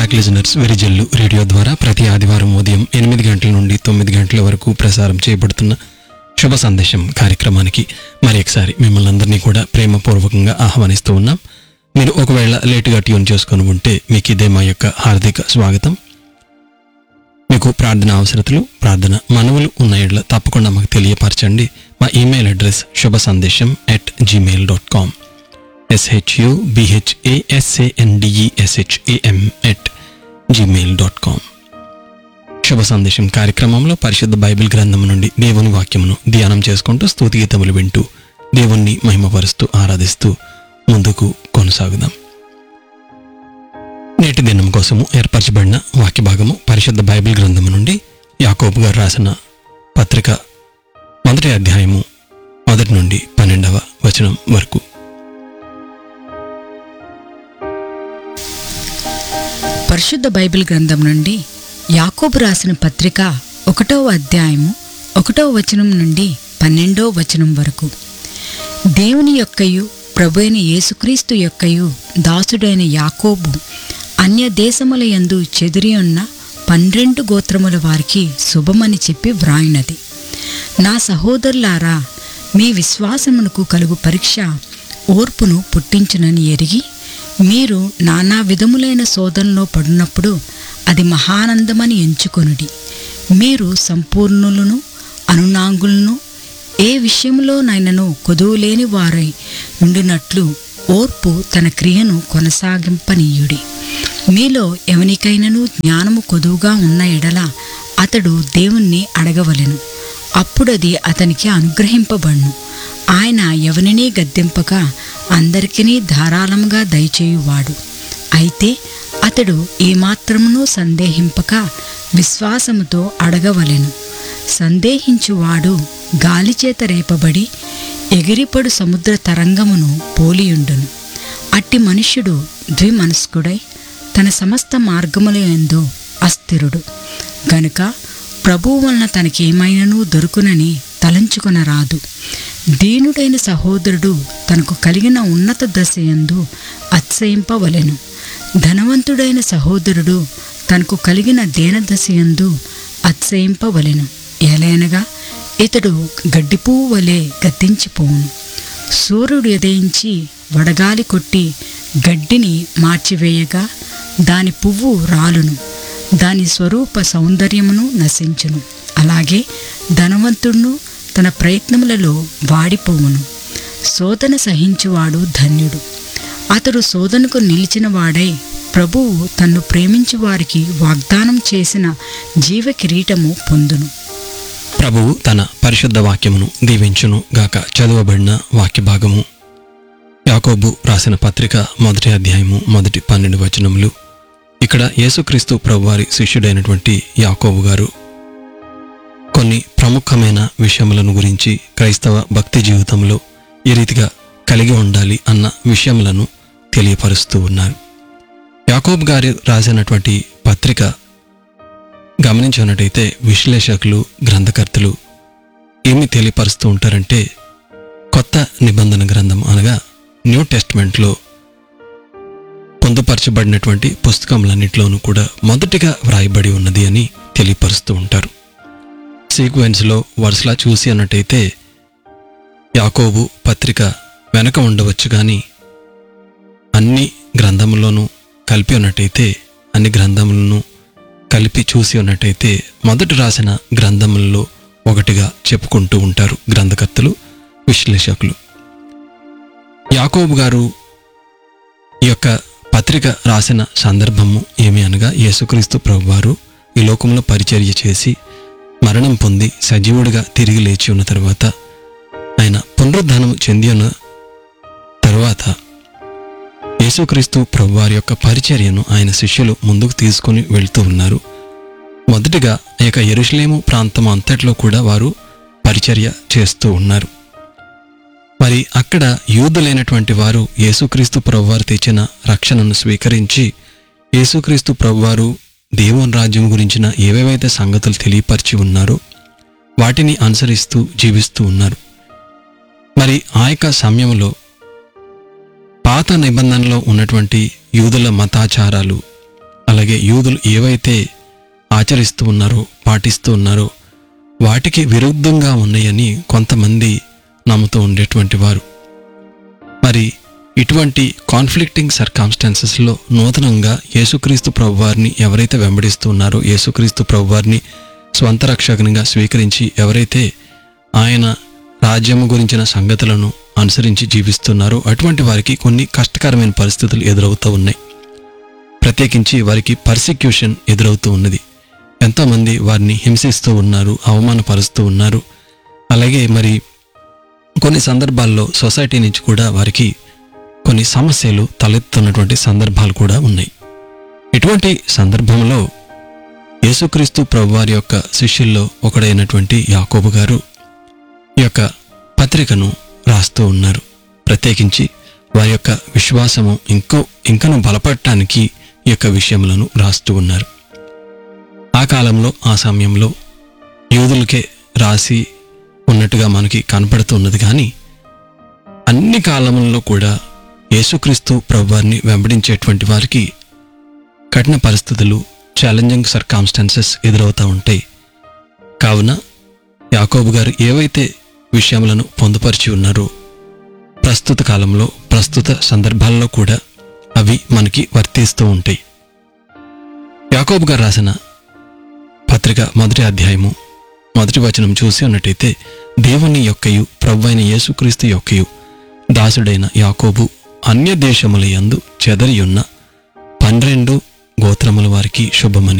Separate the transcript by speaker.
Speaker 1: back listeners వెరిజల్లు radio ద్వారా ప్రతి ఆదివారం ఉదయం ఎనిమిది గంటల నుండి తొమ్మిది గంటల వరకు ప్రసారం చేయబడుతున్న శుభ సందేశం కార్యక్రమానికి మరి ఒకసారి మిమ్మల్ని అందరినీ కూడా ప్రేమపూర్వకంగా ఆహ్వానిస్తూ ఉన్నాం మీరు ఒకవేళ లేటుగా ట్యూన్ చేసుకొని ఉంటే మీకు ఇదే మా యొక్క హార్దిక స్వాగతం మీకు ప్రార్థన అవసరతలు ప్రార్థన మనవులు ఉన్న ఎడ్ల తప్పకుండా మాకు తెలియపరచండి మా ఈమెయిల్ అడ్రస్ శుభ సందేశం at Gmail dot com SHU బిహెచ్ఏఎస్ఏఎన్డిఈఎస్హెచ్ఏఎం at Gmail dot com శుభ సందేశం కార్యక్రమంలో పరిశుద్ధ బైబిల్ గ్రంథం నుండి దేవుని వాక్యమును ధ్యానం చేసుకుంటూ స్తుతి గీతములు వింటూ దేవుణ్ణి మహిమపరుస్తూ ఆరాధిస్తూ ముందుకు కొనసాగుదాం నేటి దినం కోసము ఏర్పరచబడిన వాక్య భాగము పరిశుద్ధ బైబిల్ గ్రంథము నుండి యాకోబు గారు రాసిన పత్రిక మొదటి అధ్యాయము మొదటి నుండి పన్నెండవ వచనం వరకు
Speaker 2: పరిశుద్ధ బైబిల్ గ్రంథం నుండి యాకోబు రాసిన పత్రిక ఒకటో అధ్యాయము ఒకటో వచనం నుండి పన్నెండో వచనం వరకు దేవుని యొక్కయు ప్రభు అయిన యేసుక్రీస్తు యొక్కయు దాసుడైన యాకోబు అన్య దేశముల యందు చెదిరి ఉన్న పన్నెండు గోత్రముల వారికి శుభమని చెప్పి వ్రాయినది నా సహోదరులారా మీ విశ్వాసమునకు కలుగు పరీక్ష ఓర్పును పుట్టించునని ఎరిగి మీరు నానా విధములైన శోధనలో పడినప్పుడు అది మహానందమని ఎంచుకొనుడి మీరు సంపూర్ణులను అనునాంగులను ఏ విషయంలోనైనను కొదువులేని వారై ఉండినట్లు ఓర్పు తన క్రియను కొనసాగింపనీయుడి మీలో ఎవనికైనను జ్ఞానము కొదువుగా ఉన్న ఎడల అతడు దేవుణ్ణి అడగవలెను అప్పుడది అతనికి అనుగ్రహింపబడును ఆయన ఎవరినీ గద్దెంపక అందరికీ ధారాళముగా దయచేయువాడు అయితే అతడు ఏమాత్రమునూ సందేహింపక విశ్వాసముతో అడగవలెను సందేహించువాడు గాలిచేత రేపబడి ఎగిరిపడు సముద్ర తరంగమును పోలియుండును అట్టి మనుష్యుడు ద్విమనస్కుడై తన సమస్త మార్గముల యందు అస్థిరుడు గనుక ప్రభువు వలన తనకేమైనను దొరుకునని తలంచుకొనరాదు దీనుడైన సహోదరుడు తనకు కలిగిన ఉన్నత దశయందు అత్సయింపవలెను ధనవంతుడైన సహోదరుడు తనకు కలిగిన దీనదశయందు అత్సయింపవలెను ఏలైనగా ఇతడు గడ్డిపువ్వు వలె గద్దించిపోవును సూర్యుడు ఉదయించి వడగాలి కొట్టి గడ్డిని మార్చివేయగా దాని పువ్వు రాలును దాని స్వరూప సౌందర్యమును నశించును అలాగే ధనవంతుడును తన ప్రయత్నములలో వాడిపోవును శోధన సహించువాడు ధన్యుడు అతడు శోధనకు నిలిచిన వాడై ప్రభువు తన్ను ప్రేమించు వారికి వాగ్దానం చేసిన జీవ కిరీటము పొందును
Speaker 1: ప్రభువు తన పరిశుద్ధ వాక్యమును దీవించును గాక చదవబడిన వాక్య భాగము యాకోబు రాసిన పత్రిక మొదటి అధ్యాయము మొదటి పన్నెండు వచనములు ఇక్కడ యేసుక్రీస్తు ప్రభువారి శిష్యుడైనటువంటి యాకోబు గారు కొన్ని ప్రముఖమైన విషయములను గురించి క్రైస్తవ భక్తి జీవితంలో ఈ రీతిగా కలిగి ఉండాలి అన్న విషయములను తెలియపరుస్తూ ఉన్నారు యాకోబు గారు రాసినటువంటి పత్రిక గమనించినట్టయితే విశ్లేషకులు గ్రంథకర్తలు ఏమి తెలియపరుస్తూ ఉంటారంటే కొత్త నిబంధన గ్రంథం అనగా న్యూ టెస్ట్మెంట్లో పొందుపరచబడినటువంటి పుస్తకములన్నింటిలోనూ కూడా మొదటిగా వ్రాయబడి ఉన్నది అని తెలియపరుస్తూ ఉంటారు సీక్వెన్స్లో వరుసలా చూసి అన్నట్టయితే యాకోబు పత్రిక వెనక ఉండవచ్చు కానీ అన్ని గ్రంథముల్లోనూ కలిపి ఉన్నట్టయితే అన్ని గ్రంథములను కలిపి చూసి ఉన్నట్టయితే మొదట రాసిన గ్రంథములలో ఒకటిగా చెప్పుకుంటూ ఉంటారు గ్రంథకర్తలు విశ్లేషకులు యాకోబు గారు ఈ యొక్క పత్రిక రాసిన సందర్భము ఏమి అనగా యేసుక్రీస్తు ప్రభువారు ఈ లోకంలో పరిచర్య చేసి మరణం పొంది సజీవుడిగా తిరిగి లేచి ఉన్న తర్వాత ఆయన పునరుద్ధానం చెంది ఉన్న తర్వాత యేసుక్రీస్తు ప్రభువారి యొక్క పరిచర్యను ఆయన శిష్యులు ముందుకు తీసుకుని వెళ్తూ ఉన్నారు మొదటిగా ఈ యొక్క ఎరుషలేము ప్రాంతం అంతట్లో కూడా వారు పరిచర్య చేస్తూ ఉన్నారు మరి అక్కడ యూదులైనటువంటి వారు యేసుక్రీస్తు ప్రభువారు తెచ్చిన రక్షణను స్వీకరించి యేసుక్రీస్తు ప్రభువారు దేవుని రాజ్యం గురించిన ఏవేవైతే సంగతులు తెలియపరిచి ఉన్నారో వాటిని అనుసరిస్తూ జీవిస్తూ ఉన్నారు మరి ఆ యొక్క సమయంలో పాత నిబంధనలో ఉన్నటువంటి యూదుల మతాచారాలు అలాగే యూదులు ఏవైతే ఆచరిస్తూ ఉన్నారో పాటిస్తూ ఉన్నారో వాటికి విరుద్ధంగా ఉన్నాయని కొంతమంది నమ్ముతూ ఉండేటువంటి వారు మరి ఇటువంటి కాన్ఫ్లిక్టింగ్ సర్కామ్స్టాన్సెస్లో నూతనంగా యేసుక్రీస్తు ప్రభువారిని ఎవరైతే వెంబడిస్తూ ఉన్నారో యేసుక్రీస్తు ప్రభువారిని స్వంత రక్షకునిగా స్వీకరించి ఎవరైతే ఆయన రాజ్యము గురించిన సంగతులను అనుసరించి జీవిస్తున్నారో అటువంటి వారికి కొన్ని కష్టకరమైన పరిస్థితులు ఎదురవుతూ ఉన్నాయి ప్రత్యేకించి వారికి పర్సిక్యూషన్ ఎదురవుతూ ఉన్నది ఎంతోమంది వారిని హింసిస్తూ ఉన్నారు అవమానపరుస్తూ ఉన్నారు అలాగే మరి కొన్ని సందర్భాల్లో సొసైటీ నుంచి కూడా వారికి కొన్ని సమస్యలు తలెత్తున్నటువంటి సందర్భాలు కూడా ఉన్నాయి ఇటువంటి సందర్భంలో యేసుక్రీస్తు ప్రభువారి యొక్క శిష్యుల్లో ఒకడైనటువంటి యాకోబు గారు ఈ యొక్క పత్రికను రాస్తూ ఉన్నారు ప్రత్యేకించి వారి యొక్క విశ్వాసము ఇంకో ఇంకను బలపడటానికి ఈ యొక్క విషయములను రాస్తూ ఉన్నారు ఆ కాలంలో ఆ సమయంలో యూదులకే రాసి ఉన్నట్టుగా మనకి కనపడుతున్నది కానీ అన్ని కాలములలో కూడా యేసుక్రీస్తు ప్రభువారిని వెంబడించేటువంటి వారికి కఠిన పరిస్థితులు ఛాలెంజింగ్ సర్కామ్స్టాన్సెస్ ఎదురవుతూ ఉంటాయి కావున యాకోబు గారు ఏవైతే విషయములను పొందుపరిచి ఉన్నారో ప్రస్తుత కాలంలో ప్రస్తుత సందర్భాల్లో కూడా అవి మనకి వర్తిస్తూ ఉంటాయి యాకోబు గారు రాసిన పత్రిక మొదటి అధ్యాయము మొదటి వచనం చూసి ఉన్నట్టయితే దేవుని యొక్కయు ప్రభువైన యేసుక్రీస్తు యొక్కయు దాసుడైన యాకోబు అన్య దేశముల యందు చెదరియున్న పన్నెండు గోత్రముల వారికి శుభమని